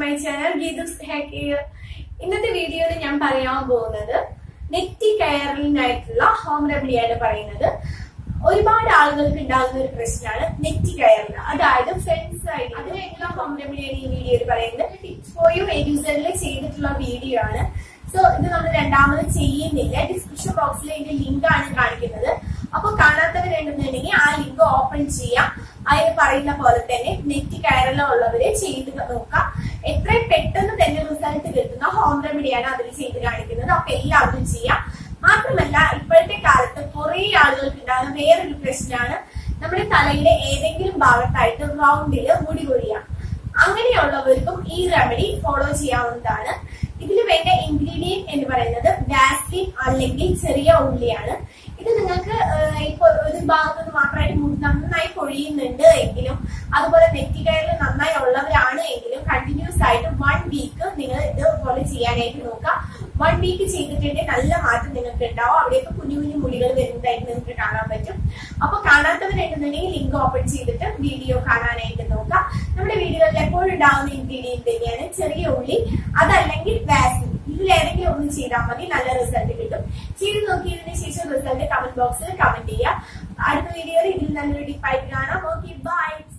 my channel Geethu's hair care ഇന്നത്തെ വീഡിയോയിൽ ഞാൻ പറയാൻ പോകുന്നത് നെറ്റി കയറലിനായിട്ടുള്ള ഹോം റെമഡി ആയിട്ട് പറയുന്നത് ഒരുപാട് ആളുകൾക്ക് ഉണ്ടാകുന്ന ഒരു പ്രശ്നമാണ് നെറ്റി കയറൽ അതായത് ഫ്രണ്ട്സ് ആയിട്ട് അതിനായിട്ടുള്ള ഹോം റെമഡിയാണ് ഈ വീഡിയോയിൽ പറയുന്നത് ടിപ്സ് ഫോർ യു എഡ്യൂസറിൽ ചെയ്തിട്ടുള്ള വീഡിയോ ആണ് സോ ഇത് നമ്മൾ രണ്ടാമത് ചെയ്യുന്നില്ല ഡിസ്ക്രിപ്ഷൻ ബോക്സിൽ ഇതിന്റെ ലിങ്ക് ആണ് കാണിക്കുന്നത് അപ്പൊ കാണാത്തവരുണ്ടെന്നുണ്ടെങ്കിൽ ആ ലിങ്ക് ഓപ്പൺ ചെയ്യാം അതിന് പറയുന്ന പോലെ തന്നെ നെറ്റ് കയറലുള്ളവരെ ചെയ്ത് നോക്കാം എത്രയും പെട്ടെന്ന് തന്നെ റിസൾട്ട് കിട്ടുന്ന ഹോം റെമഡിയാണ് അതിൽ ചെയ്ത് കാണിക്കുന്നത് അപ്പൊ എല്ലാവരും ചെയ്യാം മാത്രമല്ല ഇപ്പോഴത്തെ കാലത്ത് കുറെ ആളുകൾക്ക് ഉണ്ടാകുന്ന വേറൊരു പ്രശ്നമാണ് നമ്മുടെ തലയുടെ ഏതെങ്കിലും ഭാഗത്തായിട്ട് റൗണ്ടില് മുടി കൊഴിയാം അങ്ങനെയുള്ളവർക്കും ഈ റെമഡി ഫോളോ ചെയ്യാവുന്നതാണ് ഇതിൽ വേണ്ട ഇൻഗ്രീഡിയന്റ് എന്ന് പറയുന്നത് വാസ്ലിൻ അല്ലെങ്കിൽ ചെറിയ ഉള്ളിയാണ് ഇത് നിങ്ങൾക്ക് ഏഹ്, ഇപ്പൊ ഒരു ഭാഗത്ത് നിന്ന് മാത്രമായിട്ട് മുടി നന്നായി പൊഴിയുന്നുണ്ട് എങ്കിലും അതുപോലെ നെറ്റിക്കയറിൽ നന്നായി ഉള്ളവരാണ് എങ്കിലും കണ്ടിന്യൂസ് ആയിട്ട് വൺ വീക്ക് നിങ്ങൾ ഇതുപോലെ ചെയ്യാനായിട്ട് നോക്കുക വൺ വീക്ക് ചെയ്തിട്ടുണ്ടെങ്കിൽ നല്ല മാറ്റം നിങ്ങൾക്ക് ഉണ്ടാവും അവിടെയൊക്കെ കുഞ്ഞു കുഞ്ഞു മുടികൾ വരുന്നതായിട്ട് നിങ്ങൾക്ക് കാണാൻ പറ്റും അപ്പൊ കാണാത്തവരുണ്ടെന്നുണ്ടെങ്കിൽ ലിങ്ക് ഓപ്പൺ ചെയ്തിട്ട് വീഡിയോ കാണാനായിട്ട് നോക്കാം നമ്മുടെ വീഡിയോയിൽ എപ്പോഴും ഉണ്ടാവുന്ന ഇൻഗ്രീഡിയന്റ് തന്നെയാണ് ചെറിയ ഉള്ളി അതല്ലെങ്കിൽ വാസിൻ ഇതിലേതെങ്കിലും ഒന്ന് ചെയ്താൽ മതി നല്ല റിസൾട്ട് കിട്ടും ചെയ്ത് നോക്കിയതിനു ശേഷം റിസൾട്ട് കമന്റ് ബോക്സിൽ കമന്റ് ചെയ്യുക അടുത്ത വീഡിയോയിൽ ഇതിൽ നല്ലൊരു ടിപ്പായിട്ട് കാണാം ഓക്കെ ബൈ